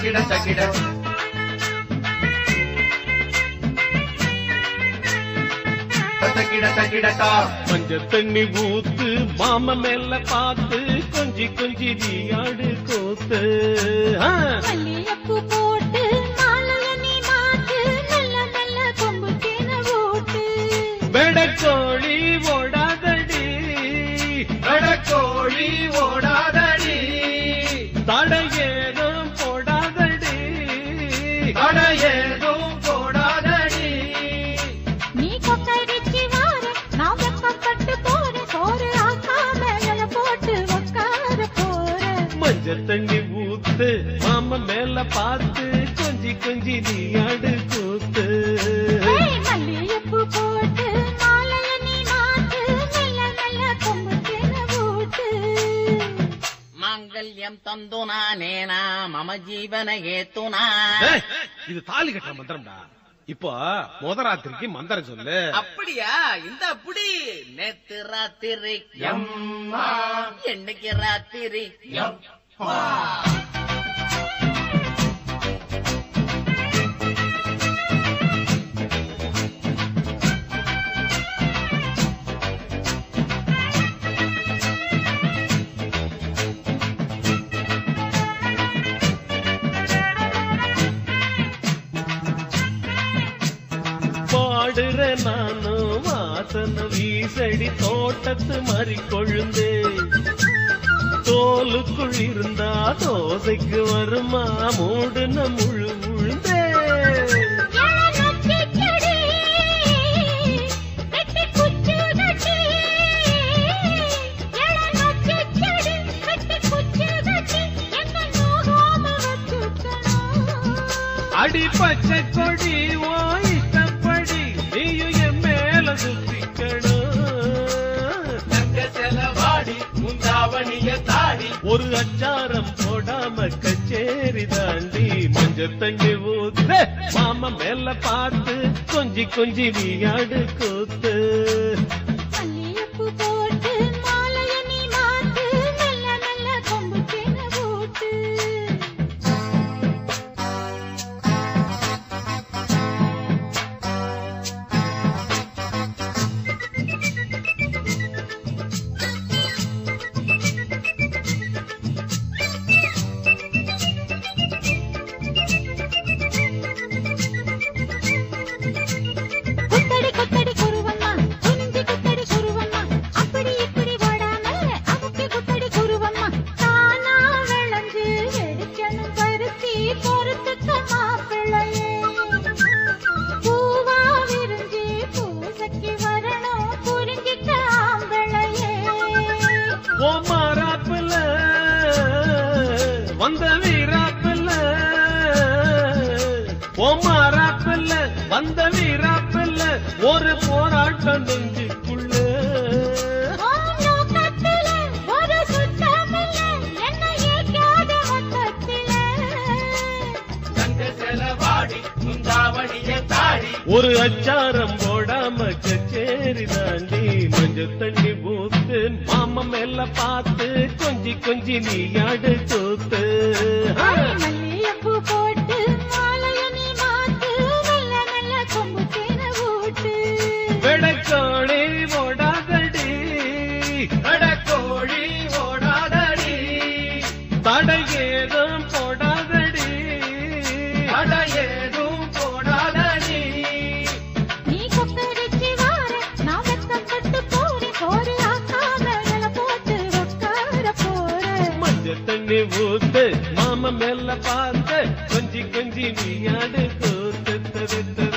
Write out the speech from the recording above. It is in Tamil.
தகிட தகிட தகிட தகிடதா மஞ்ச தண்ணி ஊத்து மாம மேல பார்த்து கொஞ்சி கொஞ்சி நீ ஆடு கோத்து ஆ. மல்லியப்பூ போட்டு மாலைய நீ மாத்து நல்ல நல்ல கொம்பு தேன ஓட்டு வெடக்கோழி ஓடாதடி கடக்கோழி ஓடாதடி தடையேதும் போடாதடி தடையேதும் போடாதடி நீ கொக்கரிச்சி வார நான் வெக்கப்பட்டு போறேன் சோறு ஆக்காம இல போட்டு உக்கார போறேன் மஞ்ச தண்ணி ஊத்து மாம மேல பார்த்து கொஞ்சி கொஞ்சி நீ ஆடு கூத்து ஏய், மல்லியப்பூ போட்டு மாலைய நீ மாத்து நல்ல நல்ல கொம்பு தேன ஓட்டு மாங்கல்யம் தந்துனா நேனா மம ஜீவன ஏத்துனா ஏய், இது தாலி கட்டுற மந்திரம்டா இப்போ முத ராத்திரிக்கு மந்திரம் சொல்லு அப்படியா இந்த அப்படி நேத்து ராத்திரி எம்மா என்னைக்கு ராத்திரி எம்மா பாடுற நானும் வாசன வீசடி தோட்டத்து மறி கொழுந்தே தோலுக்குள் இருந்தா தோசைக்கு வருமா மூடுன முழு முழுந்தே அடி பச்சை கொடி ஓ இஷ்டப்படி நீயும் என் மேல சுத்திக்கணும் தங்க செலவாடி முந்தாவணிய தாடி ஒரு அச்சாரம் போடாம கச்சேரி தாண்டி மஞ்ச தண்ணி ஊத்து மாமா மேல பார்த்து கொஞ்சி கொஞ்சி நீயாடு கூத்து குத்தடி குத்தடி குருவம்மா குனிஞ்சு குத்தடி குருவம்மா அப்படி இப்படி ஓடாம அமுக்கி குத்தடி குருவம்மா தானா விளைஞ்சு வெடிக்கணும் பருத்தி பொறுத்துக்க மாப்பிள்ளையே பூவா விரிஞ்சு பூசைக்கு வரணும் புரிஞ்சிக்க ஆம்பிள்ளையே ஓ மாறாப்புல வந்த வீராப்புல ஓ மாறாப்புல வந்த வீராப்புல ஒரு போராட்டம் நெஞ்சுக்குள்ள உன் நோக்கத்தில ஒரு சுத்தமில்ல என்னை ஏற்காத மொத்தத்தில தங்க செலவாடி முந்தாவணிய தாடி ஒரு அச்சாரம் போடாம கச்சேரி தாண்டி மஞ்ச தண்ணி ஊத்து மாமா மேல பார்த்து கொஞ்சி கொஞ்சி நீ ஆடு கூத்து மல்லியப்பூ போட்டு மாலைய நீ மாத்து நல்ல நல்ல கொம்பு தேன ஊட்டு வெடக்கோழி ஓடாதடி கடக்கோழி ஓடாதடி தடையேதும் போடாதடி தடையேதும் போடாதடி நீ கொக்கரிச்சி வார நான் வெக்கப்பட்டு போறேன் சோறு ஆக்காம இல போட்டு உட்கார போறேன் மஞ்ச தண்ணி ஊத்து மாமா மேல பார்த்து கொஞ்சி கொஞ்சி நீ ஆடு கூத்து